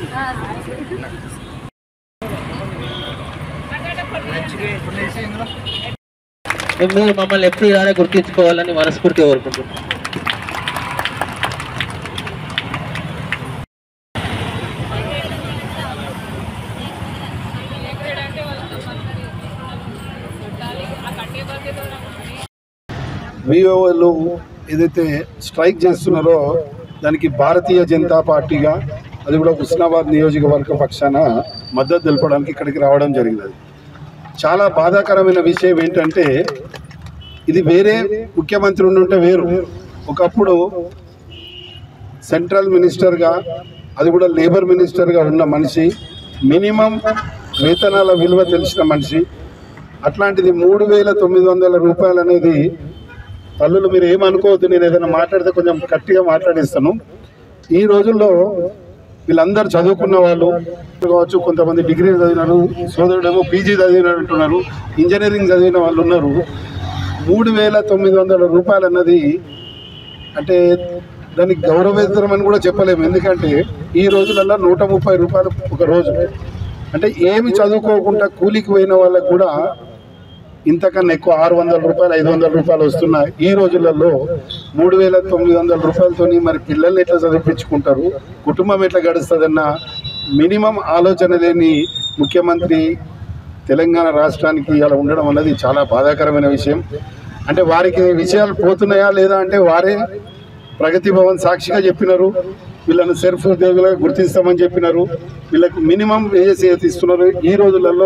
మీరు మమ్మల్ని ఎప్పుడు ఇలానే గుర్తించుకోవాలని మనస్ఫూర్తిగా కోరుకుంటున్నాం వివోలు ఏదైతే స్ట్రైక్ చేస్తున్నారో దానికి భారతీయ జనతా పార్టీగా అది కూడా హుస్నాబాద్ నియోజకవర్గ పక్షాన మద్దతు తెలపడానికి ఇక్కడికి రావడం జరిగినది చాలా బాధాకరమైన విషయం ఏంటంటే ఇది వేరే ముఖ్యమంత్రి ఉండుంటే వేరు ఒకప్పుడు సెంట్రల్ మినిస్టర్గా అది కూడా లేబర్ మినిస్టర్గా ఉన్న మనిషి మినిమం వేతనాల విలువ తెలిసిన మనిషి అట్లాంటిది మూడు వేల తొమ్మిది వందల రూపాయలు అనేది తల్లులు మీరు ఏమనుకోవద్దు నేను ఏదైనా మాట్లాడితే కొంచెం గట్టిగా మాట్లాడిస్తాను ఈ రోజుల్లో వీళ్ళందరూ చదువుకున్న వాళ్ళు కావచ్చు కొంతమంది డిగ్రీ చదివినారు సోదరుడేమో పీజీ చదివినట్టున్నారు ఇంజనీరింగ్ చదివిన వాళ్ళు ఉన్నారు మూడు వేల తొమ్మిది వందల రూపాయలు అన్నది అంటే దానికి గౌరవేతరం అని కూడా చెప్పలేము ఎందుకంటే ఈ రోజులలో నూట ముప్పై రూపాయలు ఒక రోజు అంటే ఏమి చదువుకోకుండా కూలికి పోయిన వాళ్ళకు కూడా ఇంతకన్నా ఎక్కువ ఆరు వందల రూపాయలు ఐదు వందల రూపాయలు వస్తున్నాయి ఈ రోజులలో మూడు వేల తొమ్మిది వందల రూపాయలతోని మరి పిల్లల్ని ఎట్లా చదివించుకుంటారు కుటుంబం ఎట్లా గడుస్తుందన్న మినిమం ఆలోచన లేని ముఖ్యమంత్రి తెలంగాణ రాష్ట్రానికి ఇలా ఉండడం అన్నది చాలా బాధాకరమైన విషయం అంటే వారికి విషయాలు పోతున్నాయా లేదా అంటే వారే ప్రగతి భవన్ సాక్షిగా చెప్పినారు వీళ్ళని సెల్ఫ్ ఉద్యోగులుగా గుర్తిస్తామని చెప్పినారు వీళ్ళకు మినిమం వేజెస్ ఏదైతే ఇస్తున్నారు ఈ రోజులలో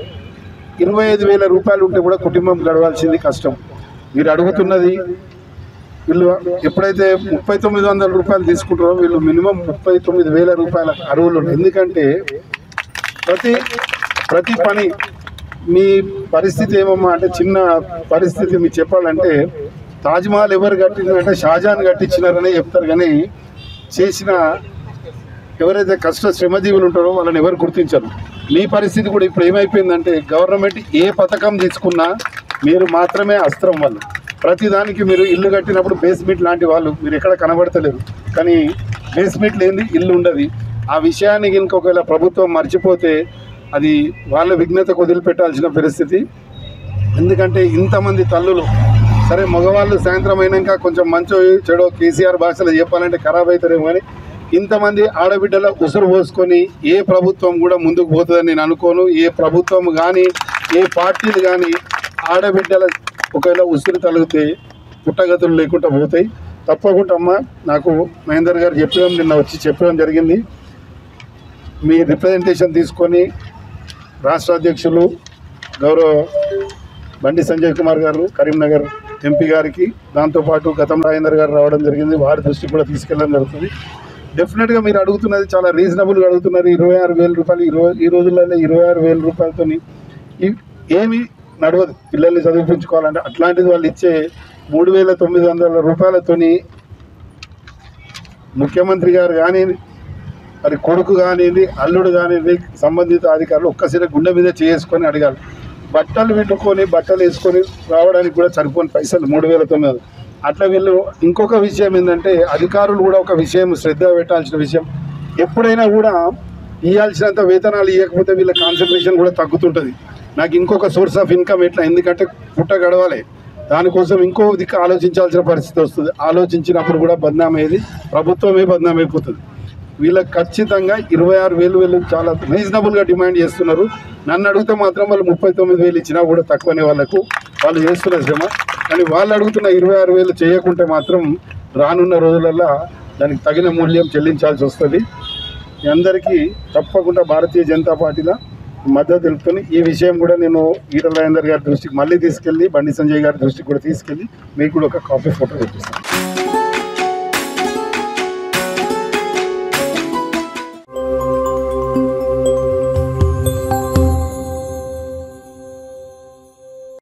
ఇరవై ఐదు వేల రూపాయలు ఉంటే కూడా కుటుంబం గడవాల్సింది కష్టం మీరు అడుగుతున్నది వీళ్ళు ఎప్పుడైతే ముప్పై తొమ్మిది వందల రూపాయలు తీసుకుంటారో వీళ్ళు మినిమం ముప్పై తొమ్మిది వేల రూపాయల అరువులు ఉన్నాయి. ఎందుకంటే ప్రతి ప్రతి పని మీ పరిస్థితి ఏమమ్మా అంటే చిన్న పరిస్థితి మీకు చెప్పాలంటే తాజ్మహల్ ఎవరు కట్టిందంటే షాజహాన్ కట్టించినారనే చెప్తారు కానీ చేసిన ఎవరైతే కష్ట శ్రమజీవులు ఉంటారో వాళ్ళని ఎవరు గుర్తించరు మీ పరిస్థితి కూడా ఇప్పుడు ఏమైపోయిందంటే గవర్నమెంట్ ఏ పథకం తీసుకున్నా మీరు మాత్రమే అస్త్రం వల్ల ప్రతిదానికి మీరు ఇల్లు కట్టినప్పుడు బేస్మెంట్ లాంటి వాళ్ళు మీరు ఎక్కడ కనబడతలేరు కానీ బేస్మెంట్ లేని ఇల్లు ఉండదు ఆ విషయాన్ని కనుక ఒకవేళ ప్రభుత్వం మర్చిపోతే అది వాళ్ళ విఘ్నతకు వదిలిపెట్టాల్సిన పరిస్థితి ఎందుకంటే ఇంతమంది తల్లులు సరే మగవాళ్ళు సాయంత్రం అయినాక కొంచెం మంచో చెడో కేసీఆర్ భాషలో చెప్పాలంటే ఖరాబ్ అవుతారేమో కానీ ఇంతమంది ఆడబిడ్డల ఉసురు పోసుకొని ఏ ప్రభుత్వం కూడా ముందుకు పోతుందని నేను అనుకోను ఏ ప్రభుత్వం కానీ ఏ పార్టీలు కానీ ఆడబిడ్డల ఒకవేళ ఉసురు తలిగితే పుట్టగతులు లేకుండా పోతాయి తప్పకుండా అమ్మ నాకు మహేందర్ గారు చెప్పడం నిన్న వచ్చి చెప్పడం జరిగింది మీ రిప్రజెంటేషన్ తీసుకొని రాష్ట్ర అధ్యక్షులు గౌరవ బండి సంజయ్ కుమార్ గారు కరీంనగర్ ఎంపీ గారికి దాంతోపాటు గతం రాజేందర్ గారు రావడం జరిగింది వారి దృష్టికి కూడా తీసుకెళ్ళడం జరుగుతుంది డెఫినెట్గా మీరు అడుగుతున్నది చాలా రీజనబుల్గా అడుగుతున్నారు ఇరవై ఆరు వేల రూపాయలు ఈ రోజు ఈ రోజులలో ఇరవై ఆరు వేల రూపాయలతోని ఇ- ఏమి నడవదు పిల్లల్ని చదివించుకోవాలంటే అట్లాంటిది వాళ్ళు ఇచ్చే మూడు వేల తొమ్మిది వందల రూపాయలతోని ముఖ్యమంత్రి గారు కానీ మరి కొడుకు కానివ్వండి అల్లుడు కానివ్వండి సంబంధిత అధికారులు ఒక్కసారి గుండె మీద చేసుకొని అడగాలి బట్టలు పెట్టుకొని బట్టలు వేసుకొని రావడానికి కూడా సరిపోని పైసలు మూడు వేల తొమ్మిది వందలు. అట్లా వీళ్ళు ఇంకొక విషయం ఏంటంటే అధికారులు కూడా ఒక విషయం శ్రద్ధ పెట్టాల్సిన విషయం ఎప్పుడైనా కూడా ఇవ్వాల్సినంత వేతనాలు ఇవ్వకపోతే వీళ్ళ కాన్సన్ట్రేషన్ కూడా తగ్గుతుంటుంది నాకు ఇంకొక సోర్స్ ఆఫ్ ఇన్కమ్ ఎట్లా ఎందుకంటే పుట్ట గడవాలి దానికోసం ఇంకో దిక్కు ఆలోచించాల్సిన పరిస్థితి వస్తుంది ఆలోచించినప్పుడు కూడా బద్నాం అయ్యేది ప్రభుత్వమే బద్నాం అయిపోతుంది వీళ్ళకి ఖచ్చితంగా ఇరవై ఆరు వేలు వేలు చాలా రీజనబుల్గా డిమాండ్ చేస్తున్నారు నన్ను అడిగితే మాత్రం వాళ్ళు ముప్పై తొమ్మిది వేలు ఇచ్చినా కూడా తక్కువనే వాళ్ళకు వాళ్ళు చేస్తున్న శ్రమ కానీ వాళ్ళు అడుగుతున్న ఇరవై ఆరు వేలు చేయకుంటే మాత్రం రానున్న రోజులలో దానికి తగిన మూల్యం చెల్లించాల్సి వస్తుంది మీ అందరికీ తప్పకుండా భారతీయ జనతా పార్టీలో మద్దతు తెలుపుకొని ఈ విషయం కూడా నేను ఈటల రాజేందర్ గారి దృష్టికి మళ్ళీ తీసుకెళ్ళి బండి సంజయ్ గారి దృష్టికి కూడా తీసుకెళ్ళి మీకు కూడా ఒక కాపీ ఫోటో తెప్పిస్తాను